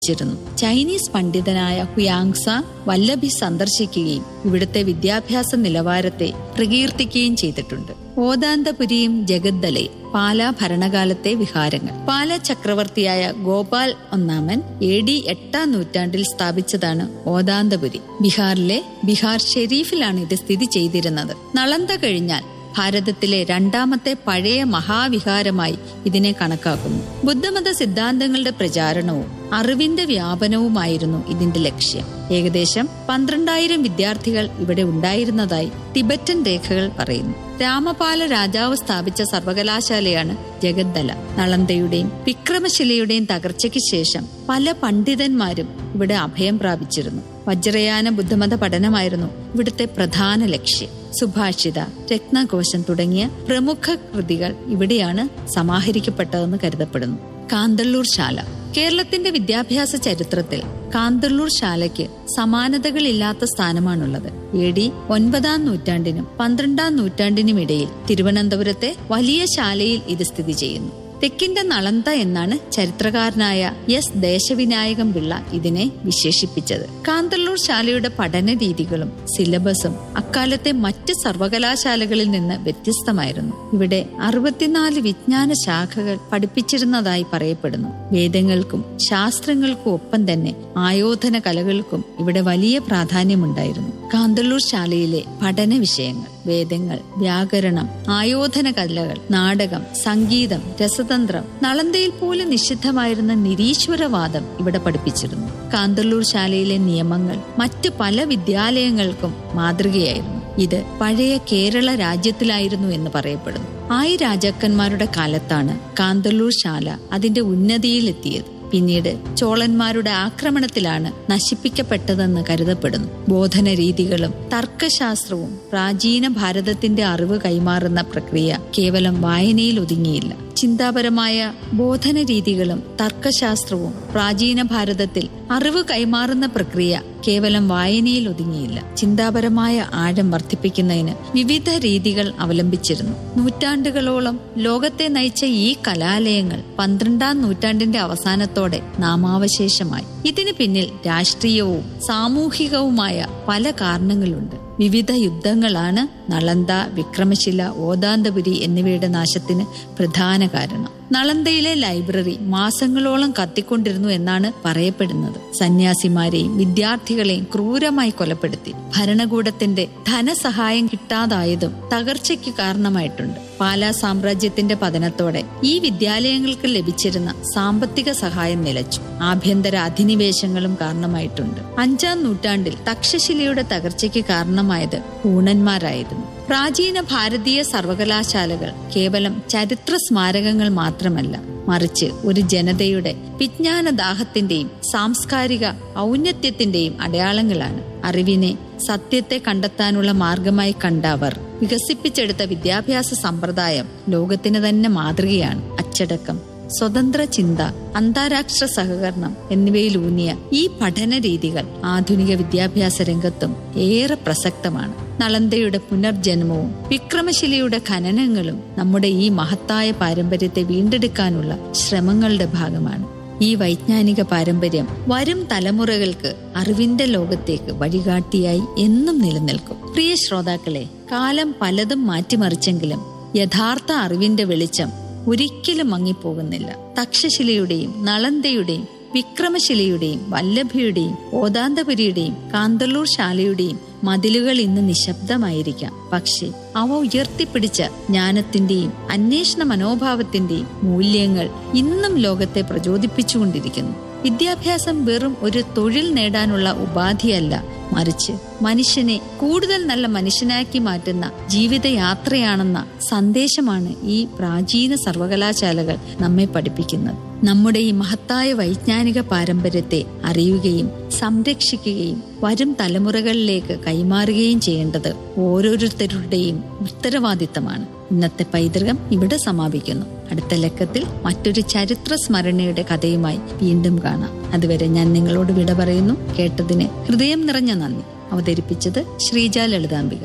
ച്ചിരുന്നു Chinese പണ്ഡിതനായ ഹുയാങ്സ വല്ലഭി സന്ദർശിക്കുകയും ഇവിടുത്തെ വിദ്യാഭ്യാസ നിലവാരത്തെ പ്രകീർത്തിക്കുകയും ചെയ്തിട്ടുണ്ട് ഓദാന്തപുരിയും ജഗദ്ദലയും പാലാ ഭരണകാലത്തെ വിഹാരങ്ങൾ പാല ചക്രവർത്തിയായ ഗോപാൽ ഒന്നാമൻ എ ഡി എട്ടാം നൂറ്റാണ്ടിൽ സ്ഥാപിച്ചതാണ് ഓദാന്തപുരി ബീഹാറിലെ ബീഹാർ ഷെരീഫിലാണ് ഇത് സ്ഥിതി ചെയ്തിരുന്നത് നളന്ത കഴിഞ്ഞാൽ ഭാരതത്തിലെ രണ്ടാമത്തെ പഴയ മഹാവിഹാരമായി ഇതിനെ കണക്കാക്കുന്നു ബുദ്ധമത സിദ്ധാന്തങ്ങളുടെ പ്രചാരണവും അറിവിന്റെ വ്യാപനവുമായിരുന്നു ഇതിന്റെ ലക്ഷ്യം ഏകദേശം പന്ത്രണ്ടായിരം വിദ്യാർത്ഥികൾ ഇവിടെ ഉണ്ടായിരുന്നതായി ടിബറ്റൻ രേഖകൾ പറയുന്നു രാമപാല രാജാവ് സ്ഥാപിച്ച സർവകലാശാലയാണ് ജഗദ്ദല നളന്തയുടെയും വിക്രമശിലയുടെയും തകർച്ചയ്ക്ക് ശേഷം പല പണ്ഡിതന്മാരും ഇവിടെ അഭയം പ്രാപിച്ചിരുന്നു വജ്രയാന ബുദ്ധമത പഠനമായിരുന്നു ഇവിടുത്തെ പ്രധാന ലക്ഷ്യം സുഭാഷിത രത്നകോശം തുടങ്ങിയ പ്രമുഖ കൃതികൾ ഇവിടെയാണ് സമാഹരിക്കപ്പെട്ടതെന്ന് കരുതപ്പെടുന്നു കാന്തള്ളൂർ ശാല കേരളത്തിന്റെ വിദ്യാഭ്യാസ ചരിത്രത്തിൽ കാന്തള്ളൂർ ശാലയ്ക്ക് സമാനതകളില്ലാത്ത സ്ഥാനമാണുള്ളത് എ ഡി ഒൻപതാം നൂറ്റാണ്ടിനും പന്ത്രണ്ടാം നൂറ്റാണ്ടിനും ഇടയിൽ തിരുവനന്തപുരത്തെ വലിയ ശാലയിൽ ഇത് സ്ഥിതി ചെയ്യുന്നു തെക്കിന്റെ നളന്ത എന്നാണ് ചരിത്രകാരനായ എസ് ദേശവിനായകം പിള്ള ഇതിനെ വിശേഷിപ്പിച്ചത് കാന്തള്ളൂർ ശാലയുടെ പഠന രീതികളും സിലബസും അക്കാലത്തെ മറ്റ് സർവകലാശാലകളിൽ നിന്ന് വ്യത്യസ്തമായിരുന്നു ഇവിടെ അറുപത്തിനാല് വിജ്ഞാന ശാഖകൾ പഠിപ്പിച്ചിരുന്നതായി പറയപ്പെടുന്നു വേദങ്ങൾക്കും ശാസ്ത്രങ്ങൾക്കും ഒപ്പം തന്നെ ആയോധന കലകൾക്കും ഇവിടെ വലിയ പ്രാധാന്യമുണ്ടായിരുന്നു കാന്തള്ളൂർ ശാലയിലെ പഠന വിഷയങ്ങൾ വേദങ്ങൾ വ്യാകരണം ആയോധന കലകൾ നാടകം സംഗീതം രസതന്ത്രം നളന്തയിൽ പോലും നിഷിദ്ധമായിരുന്ന നിരീശ്വരവാദം ഇവിടെ പഠിപ്പിച്ചിരുന്നു കാന്തള്ളൂർ ശാലയിലെ നിയമങ്ങൾ മറ്റു പല വിദ്യാലയങ്ങൾക്കും മാതൃകയായിരുന്നു ഇത് പഴയ കേരള രാജ്യത്തിലായിരുന്നു എന്ന് പറയപ്പെടുന്നു ആയി രാജാക്കന്മാരുടെ കാലത്താണ് കാന്തള്ളൂർ ശാല അതിന്റെ ഉന്നതിയിലെത്തിയത് പിന്നീട് ചോളന്മാരുടെ ആക്രമണത്തിലാണ് നശിപ്പിക്കപ്പെട്ടതെന്ന് കരുതപ്പെടുന്നു ബോധന രീതികളും തർക്കശാസ്ത്രവും പ്രാചീന ഭാരതത്തിന്റെ അറിവ് കൈമാറുന്ന പ്രക്രിയ കേവലം വായനയിൽ ഒതുങ്ങിയില്ല ചിന്താപരമായ ബോധന രീതികളും തർക്കശാസ്ത്രവും പ്രാചീന ഭാരതത്തിൽ അറിവ് കൈമാറുന്ന പ്രക്രിയ കേവലം വായനയിൽ ഒതുങ്ങിയില്ല ചിന്താപരമായ ആഴം വർദ്ധിപ്പിക്കുന്നതിന് വിവിധ രീതികൾ അവലംബിച്ചിരുന്നു നൂറ്റാണ്ടുകളോളം ലോകത്തെ നയിച്ച ഈ കലാലയങ്ങൾ പന്ത്രണ്ടാം നൂറ്റാണ്ടിന്റെ അവസാനത്തോടെ നാമാവശേഷമായി ഇതിന് പിന്നിൽ രാഷ്ട്രീയവും സാമൂഹികവുമായ പല കാരണങ്ങളുണ്ട് വിവിധ യുദ്ധങ്ങളാണ് നളന്ത വിക്രമശില ഓദാന്തപുരി എന്നിവയുടെ നാശത്തിന് പ്രധാന കാരണം നളന്തയിലെ ലൈബ്രറി മാസങ്ങളോളം കത്തിക്കൊണ്ടിരുന്നു എന്നാണ് പറയപ്പെടുന്നത് സന്യാസിമാരെയും വിദ്യാർത്ഥികളെയും ക്രൂരമായി കൊലപ്പെടുത്തി ഭരണകൂടത്തിന്റെ ധനസഹായം കിട്ടാതായതും തകർച്ചയ്ക്ക് കാരണമായിട്ടുണ്ട് പാലാ സാമ്രാജ്യത്തിന്റെ പതനത്തോടെ ഈ വിദ്യാലയങ്ങൾക്ക് ലഭിച്ചിരുന്ന സാമ്പത്തിക സഹായം നിലച്ചു ആഭ്യന്തര അധിനിവേശങ്ങളും കാരണമായിട്ടുണ്ട് അഞ്ചാം നൂറ്റാണ്ടിൽ തക്ഷശിലയുടെ തകർച്ചയ്ക്ക് കാരണമായത് ഊണന്മാരായിരുന്നു പ്രാചീന ഭാരതീയ സർവകലാശാലകൾ കേവലം ചരിത്ര സ്മാരകങ്ങൾ മാത്രമല്ല മറിച്ച് ഒരു ജനതയുടെ വിജ്ഞാനദാഹത്തിന്റെയും സാംസ്കാരിക ഔന്നത്യത്തിന്റെയും അടയാളങ്ങളാണ് അറിവിനെ സത്യത്തെ കണ്ടെത്താനുള്ള മാർഗമായി കണ്ട അവർ വികസിപ്പിച്ചെടുത്ത വിദ്യാഭ്യാസ സമ്പ്രദായം ലോകത്തിന് തന്നെ മാതൃകയാണ് അച്ചടക്കം സ്വതന്ത്ര ചിന്ത അന്താരാഷ്ട്ര സഹകരണം എന്നിവയിലൂന്നിയ ഈ പഠന രീതികൾ ആധുനിക വിദ്യാഭ്യാസ രംഗത്തും ഏറെ പ്രസക്തമാണ് നളന്തയുടെ പുനർജന്മവും വിക്രമശിലയുടെ ഖനനങ്ങളും നമ്മുടെ ഈ മഹത്തായ പാരമ്പര്യത്തെ വീണ്ടെടുക്കാനുള്ള ശ്രമങ്ങളുടെ ഭാഗമാണ് ഈ വൈജ്ഞാനിക പാരമ്പര്യം വരും തലമുറകൾക്ക് അറിവിന്റെ ലോകത്തേക്ക് വഴികാട്ടിയായി എന്നും നിലനിൽക്കും പ്രിയ ശ്രോതാക്കളെ കാലം പലതും മാറ്റിമറിച്ചെങ്കിലും യഥാർത്ഥ അറിവിന്റെ വെളിച്ചം ഒരിക്കലും മങ്ങിപ്പോകുന്നില്ല തക്ഷശിലയുടെയും നളന്തയുടെയും വിക്രമശിലയുടെയും വല്ലഭയുടെയും ഓദാന്തപുരിയുടെയും കാന്തള്ളൂർ ശാലയുടെയും മതിലുകൾ ഇന്ന് നിശബ്ദമായിരിക്കാം പക്ഷേ അവ ഉയർത്തിപ്പിടിച്ച ജ്ഞാനത്തിന്റെയും അന്വേഷണ മനോഭാവത്തിന്റെയും മൂല്യങ്ങൾ ഇന്നും ലോകത്തെ പ്രചോദിപ്പിച്ചുകൊണ്ടിരിക്കുന്നു വിദ്യാഭ്യാസം വെറും ഒരു തൊഴിൽ നേടാനുള്ള ഉപാധിയല്ല മറിച്ച് മനുഷ്യനെ കൂടുതൽ നല്ല മനുഷ്യനാക്കി മാറ്റുന്ന ജീവിതയാത്രയാണെന്ന സന്ദേശമാണ് ഈ പ്രാചീന സർവകലാശാലകൾ നമ്മെ പഠിപ്പിക്കുന്നത് നമ്മുടെ ഈ മഹത്തായ വൈജ്ഞാനിക പാരമ്പര്യത്തെ അറിയുകയും സംരക്ഷിക്കുകയും വരും തലമുറകളിലേക്ക് കൈമാറുകയും ചെയ്യേണ്ടത് ഓരോരുത്തരുടെയും ഉത്തരവാദിത്തമാണ് ഇന്നത്തെ പൈതൃകം ഇവിടെ സമാപിക്കുന്നു അടുത്ത ലക്കത്തിൽ മറ്റൊരു ചരിത്ര സ്മരണയുടെ കഥയുമായി വീണ്ടും കാണാം അതുവരെ ഞാൻ നിങ്ങളോട് വിട പറയുന്നു കേട്ടതിന് ഹൃദയം നിറഞ്ഞ നന്ദി അവതരിപ്പിച്ചത് ശ്രീജ ലളിതാംബിക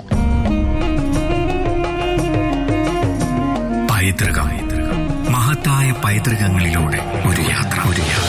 പൈതൃകം മഹത്തായ പൈതൃകങ്ങളിലൂടെ ഒരു യാത്ര ഒരു യാത്ര